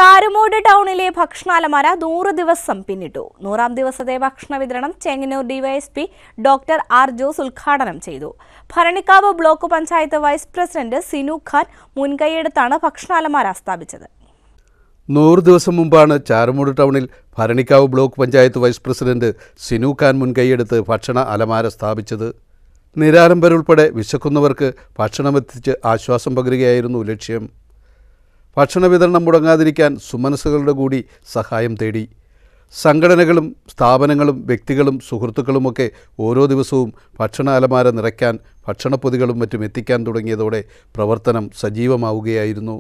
ചാരുമൂട് ടൗണിലെ ഭക്ഷണാലമാര നൂറ് ദിവസം പിന്നിട്ടു നൂറാം ദിവസത്തെ ഭക്ഷണ വിതരണം Chengannur DYSP doctor R Jose ഉദ്ഘാടനം ചെയ്തു Bharanikkavu block panchayat vice president Sinu Khan മുൻകൈയെടുത്താണ് ഭക്ഷണാലമാര സ്ഥാപിച്ചത് നൂറ് ദിവസം മുമ്പാണ് ചാരുമൂട് ടൗണിൽ Bharanikkavu block panchayat vice president Sinu Khan മുൻകൈയെടുത്ത് ഭക്ഷണ അലമാര സ്ഥാപിച്ചത് നിരാലംബരുൾപ്പെടെ വിശക്കുന്നവർക്ക് ഭക്ഷണമെത്തിച്ച് ആശ്വാസം പകരുകയായിരുന്നു ലക്ഷ്യം ഭക്ഷണ വിതരണം മുടങ്ങാതിരിക്കാൻ സുമനസ്സുകളുടെ കൂടി സഹായം തേടി സംഘടനകളും സ്ഥാപനങ്ങളും വ്യക്തികളും സുഹൃത്തുക്കളുമൊക്കെ ഓരോ ദിവസവും ഭക്ഷണ അലമാര നിറയ്ക്കാൻ ഭക്ഷണപ്പൊതികളും മറ്റും എത്തിക്കാൻ തുടങ്ങിയതോടെ പ്രവർത്തനം സജീവമാവുകയായിരുന്നു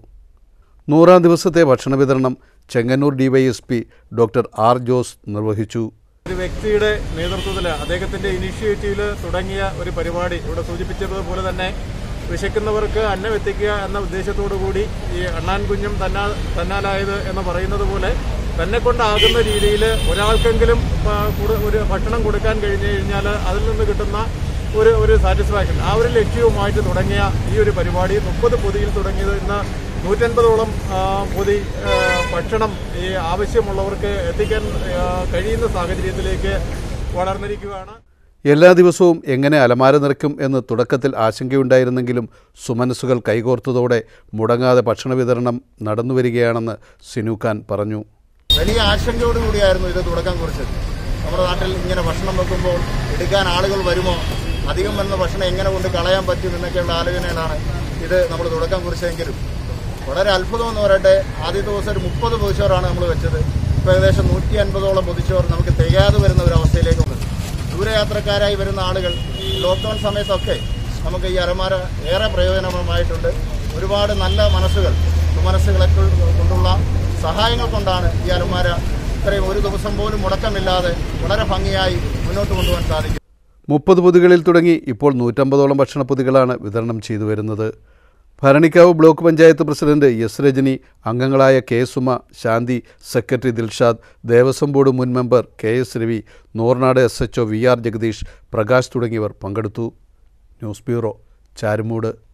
നൂറാം ദിവസത്തെ ഭക്ഷണ വിതരണം Chengannur DYSP doctor R Jose നിർവഹിച്ചു ഒരു വ്യക്തിയുടെ നേതൃത്വത്തിൽ അദ്ദേഹത്തിന്റെ ഇനിഷ്യേറ്റീവിൽ തുടങ്ങിയ ഒരു പരിപാടി ഇവിടെ സൂചിപ്പിച്ചതുപോലെ തന്നെ വിശക്കുന്നവർക്ക് അന്നം എത്തിക്കുക എന്ന ഉദ്ദേശത്തോടു കൂടി ഈ അണ്ണാൻ കുഞ്ഞും തന്നാ തന്നാലായത് എന്ന് പറയുന്നത് പോലെ തന്നെ കൊണ്ടാകുന്ന രീതിയിൽ ഒരാൾക്കെങ്കിലും ആ, കൊടു- ഒരു ഭക്ഷണം കൊടുക്കാൻ കഴിഞ്ഞു കഴിഞ്ഞാൽ അതിൽ നിന്ന് കിട്ടുന്ന ഒരു ഒരു സാറ്റിസ്ഫാക്ഷൻ ആ ഒരു ലക്ഷ്യവുമായിട്ട് തുടങ്ങിയ ഈ ഒരു പരിപാടി മുപ്പത് പൊതിയിൽ തുടങ്ങിയത് ഇന്ന് നൂറ്റൻപതോളം ആ, പൊതി ആ, ഭക്ഷണം ഈ ആവശ്യമുള്ളവർക്ക് എത്തിക്കാൻ ആ, കഴിയുന്ന സാഹചര്യത്തിലേക്ക് വളർന്നിരിക്കുകയാണ് എല്ലാ ദിവസവും എങ്ങനെ അലമാര നിറയ്ക്കും എന്ന് തുടക്കത്തിൽ ആശങ്കയുണ്ടായിരുന്നെങ്കിലും സുമനസ്സുകൾ കൈകോർത്തതോടെ മുടങ്ങാതെ ഭക്ഷണ വിതരണം നടന്നുവരികയാണെന്ന് സിനു ഖാൻ പറഞ്ഞു വലിയ ആശങ്കയോടുകൂടിയായിരുന്നു ഇത് തുടക്കം കുറിച്ചത് നമ്മുടെ നാട്ടിൽ ഇങ്ങനെ ഭക്ഷണം വെക്കുമ്പോൾ എടുക്കാൻ ആളുകൾ വരുമോ അധികം വരുന്ന ഭക്ഷണം എങ്ങനെ കൊണ്ട് കളയാൻ പറ്റും എന്നൊക്കെയുള്ള ആലോചനയിലാണ് ഇത് നമ്മൾ തുടക്കം കുറിച്ചെങ്കിലും വളരെ അത്ഭുതം എന്ന് പറയട്ടെ ആദ്യത്തെ ദിവസം ഒരു മുപ്പത് പൊതിച്ചോറാണ് നമ്മൾ വെച്ചത് ഇപ്പോൾ ഏകദേശം നൂറ്റി അൻപതോളം പൊതിച്ചോറ് നമുക്ക് തികയാതെ വരുന്ന ഒരു അവസ്ഥയിലേക്ക് വന്നു ദൂരയാത്രക്കാരായി വരുന്ന ആളുകൾ ലോക്ക്ഡൗൺ സമയത്തൊക്കെ നമുക്ക് ഈ അരമാര ഏറെ പ്രയോജനമായിട്ടുണ്ട് ഒരുപാട് നല്ല മനസ്സുകൾ സുമനസ്സുകളൊക്കെ കൊണ്ടുള്ള സഹായങ്ങൾ കൊണ്ടാണ് ഈ അലമാര ഇത്രയും ഒരു ദിവസം പോലും മുടക്കമില്ലാതെ വളരെ ഭംഗിയായി മുന്നോട്ട് കൊണ്ടുപോകാൻ സാധിക്കും മുപ്പത് പൊതികളിൽ തുടങ്ങി ഇപ്പോൾ നൂറ്റമ്പതോളം ഭക്ഷണ പൊതികളാണ് വിതരണം ചെയ്തു വരുന്നത് Bharanikkavu block panchayat president S Rajani അംഗങ്ങളായ K Suma Shanti secretary Dilshad Devaswom board മുൻ മെമ്പർ കെ എസ് രവി നോർനാട് S H O V R Jagadeesh Prakash തുടങ്ങിയവർ പങ്കെടുത്തു ന്യൂസ് ബ്യൂറോ ചാരുമൂട്